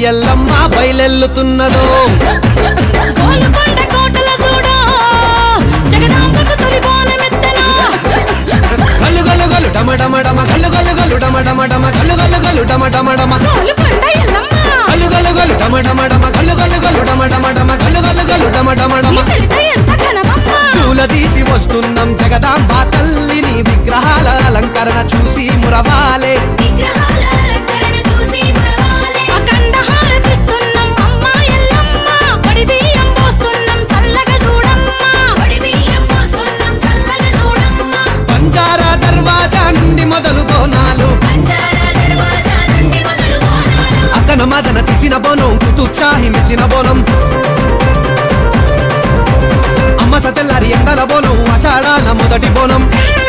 ఎల్లమ్మ బయలెల్లుతున్నదో గోల్కొండ కోటల చూడా జగదాంబకు తొలి బోనమెత్తెనా గల్లు గల్లు గల్లు డమ డమ డమ గల్లు గల్లు గల్లు డమ డమ డమ గల్లు గల్లు గల్లు డమ డమ డమ గోల్కొండ ఎల్లమ్మ గల్లు గల్లు గల్లు డమ డమ డమ గల్లు గల్లు గల్లు డమ డమ డమ గల్లు గల్లు గల్లు డమ డమ నీ డమ తెలిత ఎంత ఘనమమ్మ చూల తీసి వస్తున్నాం జగదాంబ తల్లిని విగ్రహాల అలంకరణ చూసి మురవాలే విగ్రహాల అలంకరణ చూసి మరవాలే అఖండ హారతిస్తున్నాం అమ్మ ఎల్లమ్మ పడి బియ్యం పోస్తున్నాం చల్లగా చూడమ్మ పొడి బియ్యం పోస్తున్నాం చల్లగా చూడమ్మ బంజారా దర్వాజా నుండి మొదలు బోనాలు పంచారా దర్వాజా నుండి మొదలు బోనాలు అక్కన మదన తీసిన బోనం కుతుత్సాహి మెచ్చిన బోనం అమ్మ సతెల్లారి ఎండల బోనం అషాఢాన మొదటి బోనం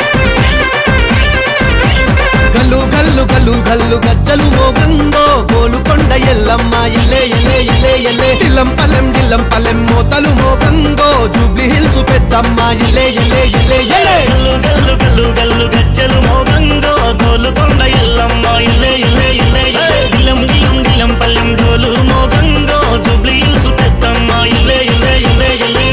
గల్లు గల్లు గల్లు గల్లు గజ్జలు మోగంగో గోలుకొండ ఎల్లమ్మ ఇల్లే ఇల్లే ఇల్లే ఇల్లే దిల్లం పల్లెం దిల్లం పల్లెం మోతలు మోగంగో జూబ్లీ హిల్స్ పెద్దమ్మ ఇల్లే ఇల్లే ఇల్లే ఇల్లే గల్లు గల్లు గల్లు గల్లు గజ్జలు మోగంగో గోలుకొండ ఎల్లమ్మ ఇల్లే ఇల్లే ఇల్లే ఇల్లే గిలం గిలం గిలం పల్లెం డోలు మోగంగో జుబ్లీ హిల్స్ పెద్దమ్మ ఇల్లే ఇల్లే ఇల్లే ఇల్లే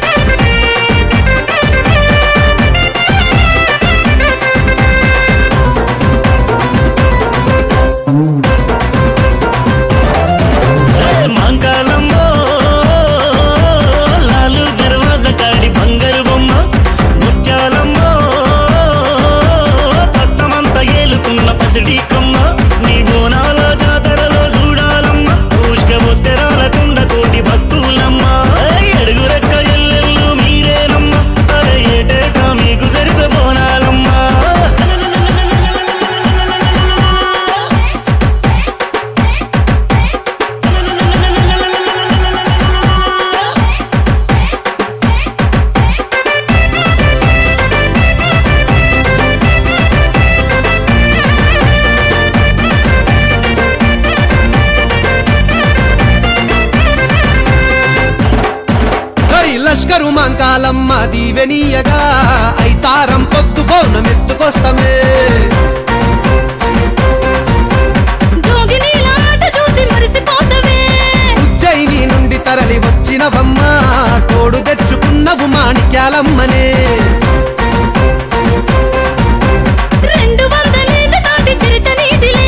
మంగళంలో లాలు దర్వాజ కాడి బంగారు బొమ్మ ముత్యాలమ్మో పట్టమంత ఏలుకున్న పసిడి కమ్మ నీ బోనాల జాతరలో చూడాలమ్మ పుష్క బొత్తెరాల కుండ కోటి భక్తులమ్మ అడుగు రెక్క ఎల్లెల్లు మీరేనమ్మ అరే ఏటేటా మీకు సరిపే బోనాలమ్మా ఓయ్ లష్కరు మంకాలమ్మ దీవెనీయగా ఐతారం పొద్దు బోనమెత్తుకొస్తమే జోగిని లాట చూసి మురిసిపోతవే ఉజ్జయిని నుండి తరలి వచ్చినవమ్మ తోడు తెచ్చుకున్నవు మాణిక్యాలమ్మనే రెండు వందలేళ్ళ నాటి చరిత నీదిలే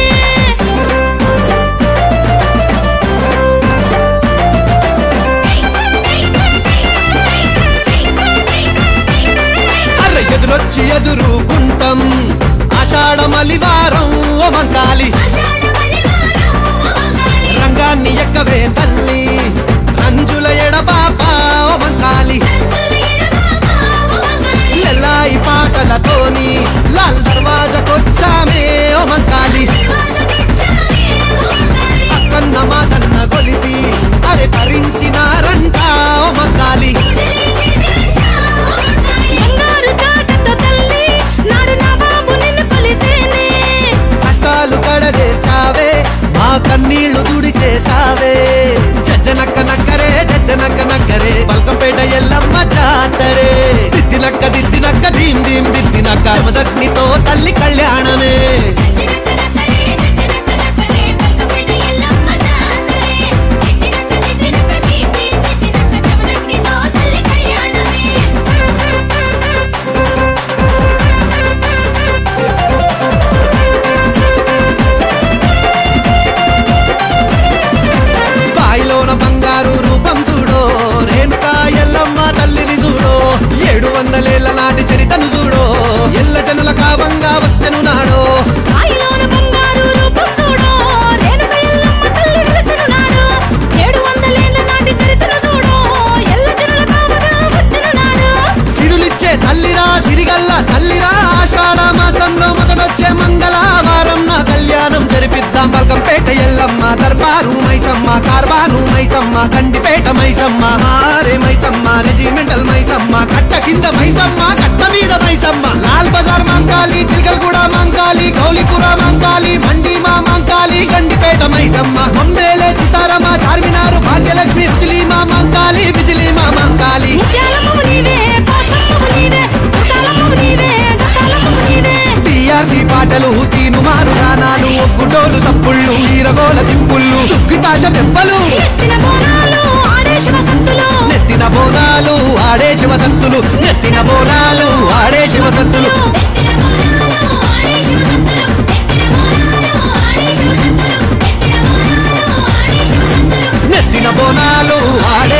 అర్ర ఎదురొచ్చి ఎదురుకుంటాం ఆషాఢ మలివారం ఓ మంకాలి ఆషాఢ మలివారం అమకాళి రంగాన్ని ఎక్కవే తల్లి రంజుల ఎడబాప ఓ మంకాలి రంచుల ఎడబాబ అమకాళి ఎల్లాయి పాటలతోని లాల్ దర్వాజకొచ్చామే ఓ మంకాలి దర్వాజ తెచ్చామే అమకాళి అక్కన్న మాతన్న కొలిసి అరే తరించినారంట ఓ మంకాలి పూజలే చేసిరంట అమకాళి బంగారు చాటతో తల్లి నాడు నవాబు నిన్ను కొలిసేనే కష్టాలు కడదేర్చావే మా కన్నీళ్లు దుడి చేసావే జజ్జనక్క నక్కరే జజ్జనక్క నక్కరే బల్కంపేట ఎల్లమ్మ జాతరే దిద్దినక్క దిద్దినక్క దీం దీం దిద్దినక్క మదగ్నితో తల్లి కళ్యాణమే చచ్చినక్క నక్కరే చచ్చినక్క నక్కరే పల్కపేట ఎల్లమ్మ జాతరే ఎత్తినక్క దిద్దినక్క దీం దీం దిద్దినక్క చమదగ్నితో తల్లి కళ్యాణమే బాయిలోన బంగారు రూపం చూడో రేణుకా ఎల్లమ్మ తల్లిని చూడో ఏడు వందలేళ్ల నాటి చరితను చూడో ఎల్ల జనుల కావంగా వచ్చను నాడో రాయిలోన బంగారు రూపం చూడు రేణుక ఎల్లమ్మ తల్లి వెలసెను నాడు ఏడు వందలేళ్ళ నాటి చరిత్ర చూడు ఎల్ల జనుల కావగా వచ్చిన నాడు సిరులిచ్చే తల్లిరా సిరిగల్ల తల్లిరా ఆషాఢ మాసంలో మొదటొచ్చే మంగళవారం నా కళ్యాణం జరిపిద్దాం బల్కంపేట ఎల్లమ్మ దర్బారు మైసమ్మ కార్బాను మైసమ్మ కండిపేట మైసమ్మ హారే మైసమ్మ రెజిమెంటల్ మైసమ్మ కట్ట కింద మైసమ్మ కట్ట మీద మైసమ్మ లాల్ బజార్ మంకాలి చిలకలగూడ మంకాలి గౌలిపుర మంకాలి మండి మా మంకాలి గండిపేట మైసమ్మ బొంబేలే చితారమ్మ చార్మినారు భాగ్యలక్ష్మి బిజిలీ మా మంకాలి బిజిలీ మా మంకాలి ముత్యాలమ్మ నీవే పాషమ్మవు నీవే దుకాలమ్మవు నీవే డకాలమ్మవు నీవే టీఆర్సీ పాటలు తీను మారు గానాలు ఒగ్గుడోలు సప్పుళ్ళు ఈరగోల తిప్పుళ్ళు దుగ్గిత ఆకాశ దెబ్బలు ఎత్తిన బోనాలు ఆడే శివసత్తులు నెత్తిన బోనాలు ఆడే శివసత్తులు నెత్తిన బోనాలు ఆడే శివసత్తులు ఎత్తిన బోనాలు ఆడే శివసత్తులు ఎత్తిన బోనాలు ఆడే శివసత్తులు ఎత్తిన బోనాలు ఆడే శివసత్తులు నెత్తిన బోనాలు ఆడే